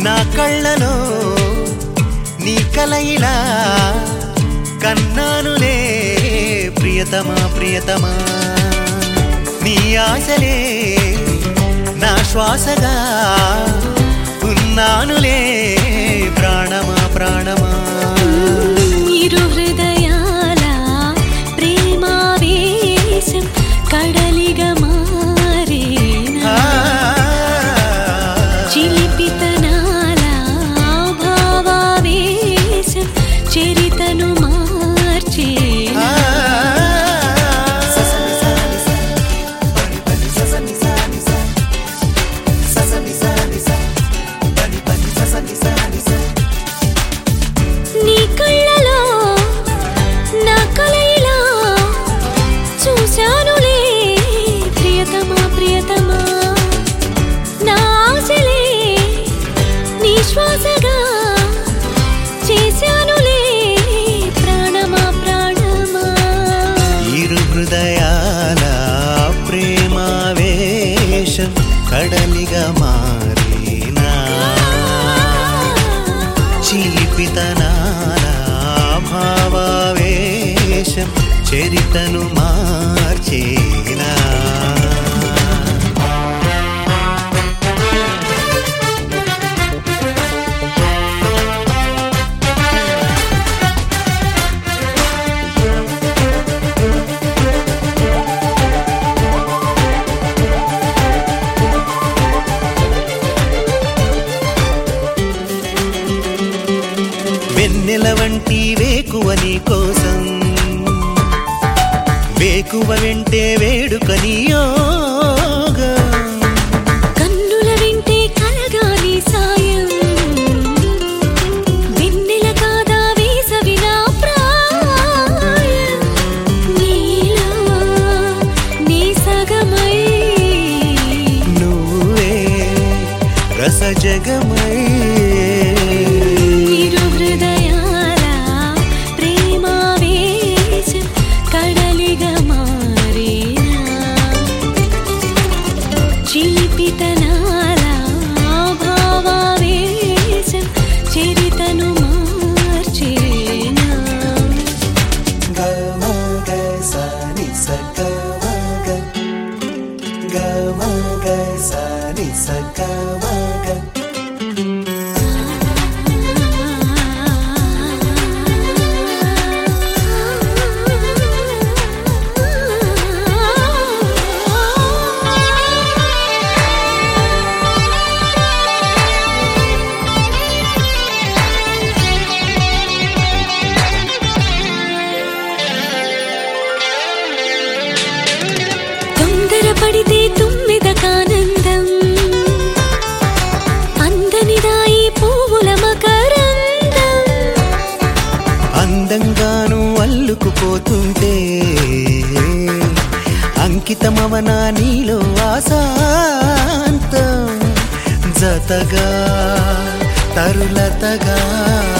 నా కళ్ళలో నీ కలయిలా కన్నానులే ప్రియతమా ప్రియతమా నీ ఆశలే నా శ్వాసగా ఉన్నానులే ప్రాణమా ప్రాణమా ఇరు హృదయాల ప్రేమావేశం కడలిగా మారేనా ఆ, చిలిపితనాల భావావేశం చరితను మార్చేనా ఆ. నీ కళ్ళలో నా కలయిలా చూశానులే ప్రియతమా ప్రియతమా నా ఆశలే నీ శ్వాసగా చేశానులే ప్రాణమా ప్రాణమా ఇరు హృదయాల ప్రేమావేశం కడలిగా మారినా చిలిపితనాల భావావేశం చరితను మార్చేనా వెన్నెల వంటి వేకువ నీ కోసం వేకువ వెంటే వేడుక నీయోగా కన్నుల వింటే కలగాలి సాయం వెన్నెల కాదా వేసవి నా ప్రాయం నీలో నీ సగమై నువ్వే రస జగమై ఇరు హృదయాల ప్రేమావేశం కడలిగా మారేనా చిలిపితనాల భావావేశం చరితను మార్చేనా తొందరపడితే తుమ్మిదకానందం అందనిదాయి పువ్వుల మకరందం అందంగాను అల్లుకుపోతుంటే అంకితమవనా నీలో ఆశాంతం జతగా తరులతగా